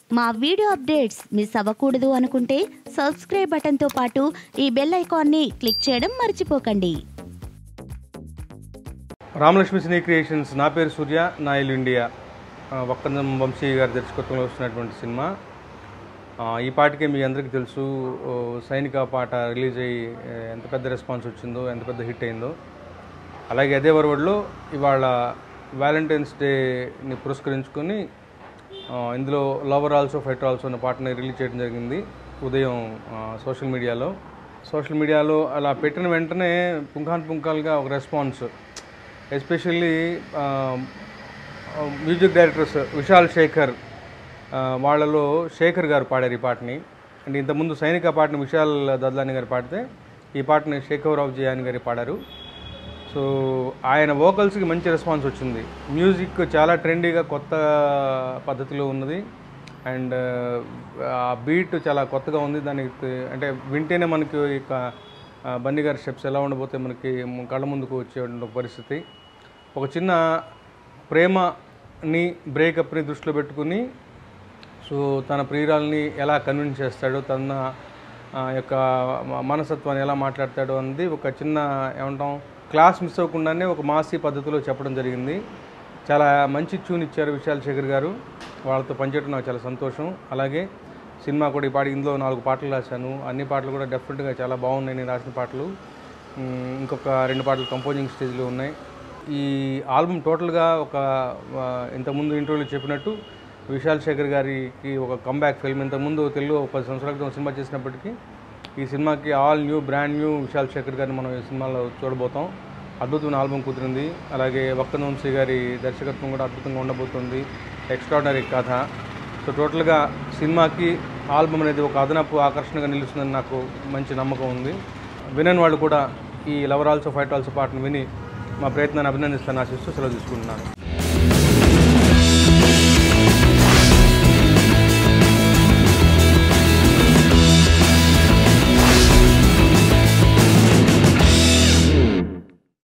మా video updates miss అవ్వకూడదు అనుకుంటే సబ్స్క్రైబ్ బటన్తో పాటు ఈ బెల్ ఐకాన్ని క్లిక్ చేయడం మర్చిపోకండి రామలక్ష్మి సినీ క్రియేషన్స్ నా పేరు సూర్య నా ఇల్లు ఇండియా ఆ, వక్కందం వంశీ గారి దర్శకత్వంలో వస్తున్నటువంటి సినిమా ఆ, ఈ పాటకే మీ అందరికీ తెలుసు ఓ, సైనిక పాట రిలీజ్ అయ్యి ఏ, ఎంత పెద్ద రెస్పాన్స్ వచ్చిందో ఎంత పెద్ద హిట్ అయిందో అలాగే అదే వరవడిలో ఇవాళ వ్యాలంటైన్స్ డేని పురస్కరించుకొని ఆ, ఇందులో లవర్ ఆల్సో ఫైటర్ ఆల్సో అనే పాటని రిలీజ్ చేయడం జరిగింది ఉదయం ఆ, సోషల్ మీడియాలో సోషల్ మీడియాలో అలా పెట్టిన వెంటనే పుంఖాన్ పుంఖాలుగా ఒక response especially music directors Vishal Shekhar ఆ, వాళ్ళలో శేఖర్ గారు పాడారు ఈ పాటని అంటే ఇంతకుముందు సైనిక పాటని విశాల్ దద్లాని గారు పాడితే ఈ పాటని శేఖవరావు జయాని గారు పాడారు సో ఆయన వోకల్స్కి మంచి రెస్పాన్స్ వచ్చింది మ్యూజిక్ చాలా ట్రెండీగా కొత్త పద్ధతిలో ఉన్నది అండ్ ఆ బీట్ చాలా కొత్తగా ఉంది దానికి త- అంటే వింటేనే మనకి ఇక ఆ, బన్నీ గారి స్టెప్స్ ఎలా ఉండబోతే మనకి ము- కళ్ళ ముందుకు వచ్చే పరిస్థితి ఒక చిన్న ప్రేమని బ్రేకప్ని దృష్టిలో పెట్టుకుని సో తన ప్రియురాల్ని ఎలా కన్విన్స్ చేస్తాడో తన ఆ, యొక్క మ- మనస్తత్వాన్ని ఎలా మాట్లాడతాడో అన్నది ఒక చిన్న ఏమంటాం క్లాస్ మిస్ అవ్వకుండానే ఒక మాసీ పద్ధతిలో చెప్పడం జరిగింది చాలా మంచి ట్యూన్ ఇచ్చారు విశాల్ శేఖర్ గారు వాళ్ళతో పనిచేయడం నాకు చాలా సంతోషం అలాగే సినిమా కూడా ఈ పాట ఇందులో నాలుగు పాటలు రాశాను అన్ని పాటలు కూడా డెఫినెట్గా చాలా బాగున్నాయి నేను రాసిన పాటలు ఉమ్, ఇంకొక రెండు పాటలు కంపోజింగ్ స్టేజ్లో ఉన్నాయి ఈ ఆల్బమ్ టోటల్గా ఒక ఆ, ఇంతకుముందు ఇంటర్వ్యూలో చెప్పినట్టు విశాల్ శేఖర్ గారికి ఒక కంబ్యాక్ ఫిల్మ్ ఇంతకుముందు తెలుగు ఒక పది సంవత్సరాల క్రితం సినిమా చేసినప్పటికీ ఈ సినిమాకి all new brand new Vishal Shekhar గారిని మనం ఈ సినిమాలో చూడబోతాం అద్భుతమైన ఆల్బమ్ కుదిరింది అలాగే వక్కన వంశీ గారి దర్శకత్వం కూడా అద్భుతంగా ఉండబోతుంది ఎక్స్ట్రాడనరీ కథ సో టోటల్గా సినిమాకి ఆల్బమ్ అనేది ఒక అదనపు ఆకర్షణగా నిలుస్తుందని నాకు మంచి నమ్మకం ఉంది వినని వాళ్ళు కూడా ఈ లవర్ ఆల్సో ఫైట్ ఆల్సో పాటను విని మా ప్రయత్నాన్ని అభినందిస్తాను ఆశిస్తూ సెలవు తీసుకుంటున్నాను